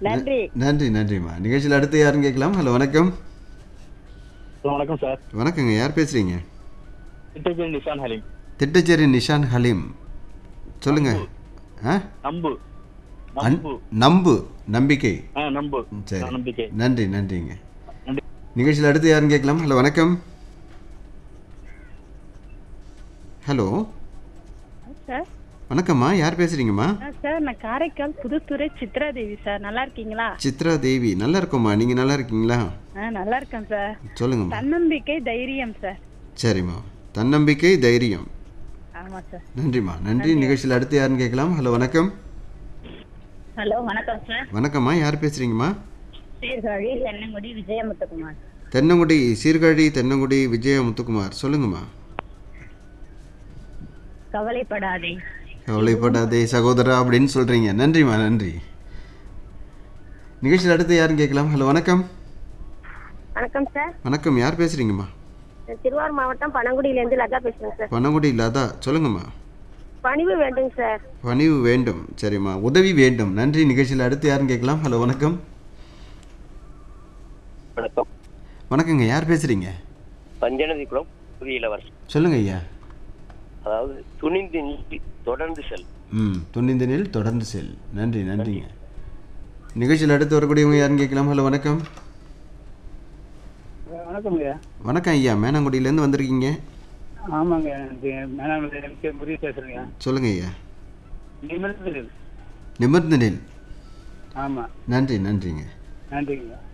நன்றி நன்றி நன்றிம்மா நிகழ்ச்சியில் அடுத்து யாருன்னு கேட்கலாம் ஹலோ வணக்கம் வணக்கம் சார் வணக்கங்க யார் பேசுறீங்க திட்டச்சேரி நிஷான் ஹலீம் திட்டச்சேரி நிஷான் ஹலீம் சொல்லுங்க ஆ நம்பு அன்- நம்பு நம்பு நம்பிக்கை ஆ நம்பு சரி நம்பிக்கை நன்றி நன்றிங்க நன்றி. நிகழ்ச்சியில் அடுத்து யாருன்னு கேட்கலாம் ஹலோ வணக்கம் ஹலோ சார் வணக்கம்மா யார் பேசுறீங்கம்மா ஆ, சார் நான் காரைக்கால் புதுத்துறை சித்ரா தேவி சார் நல்லா இருக்கீங்களா சித்ரா தேவி நல்லா இருக்கோம்மா நீங்கள் நல்லா இருக்கீங்களா ஆ நல்லா இருக்கேன் சார் சொல்லுங்கம்மா தன்னம்பிக்கை தைரியம் சார் சரிம்மா தன்னம்பிக்கை தைரியம் ஆமா சார் நன்றிம்மா நன்றி நிகழ்ச்சியில் அடுத்து யாருன்னு கேட்கலாம் ஹலோ வணக்கம் ஹலோ வணக்கம் சார் வணக்கம்மா யார் பேசுறீங்கம்மா சீர்காழி தென்னங்குடி விஜயமுத்துக்குமார் தென்னங்குடி சீர்காழி தென்னங்குடி விஜய முத்துக்குமார் சொல்லுங்கம்மா கவலைப்படாதே கவலைப்படாதே சகோதரா அப்படின்னு சொல்றீங்க நன்றிம்மா நன்றி நிகழ்ச்சியில் அடுத்து யாருன்னு கேட்கலாம் ஹலோ வணக்கம் வணக்கம் சார் வணக்கம் யார் பேசுறீங்கம்மா நான் திருவாரூர் மாவட்டம் பனங்குடியிலேருந்து லதா பேசுகிறேன் சார் பனங்குடி லதா சொல்லுங்கம்மா பணிவு வேண்டுங்க சார் பணிவு வேண்டும் சரிம்மா உதவி வேண்டும் நன்றி நிகழ்ச்சியில் அடுத்து யாருன்னு கேட்கலாம் ஹலோ வணக்கம் வணக்கம் வணக்கங்க யார் பேசுறீங்க பஞ்சநதி குளம் புதிய இளவரசன் சொல்லுங்க ஐயா அதாவது துணிந்து நீட்டி தொடர்ந்து செல் ம் துணிந்தனில் தொடர்ந்து செல் நன்றி நன்றிங்க நிகழ்ச்சியில் அடுத்து வரக்கூடியவங்க யாருன்னு கேட்கலாம் ஹலோ வணக்கம் வணக்கம் ஐயா வணக்கம் ஐயா மேனாங்குடியிலேருந்து வந்திருக்கீங்க ஆமாங்க மேனாங்க எனக்கு புரிய பேசுறேங்க சொல்லுங்க ஐயா நிமிர்ந்து நிமிர்ந்த நில் ஆமா நன்றி நன்றிங்க நன்றிங்க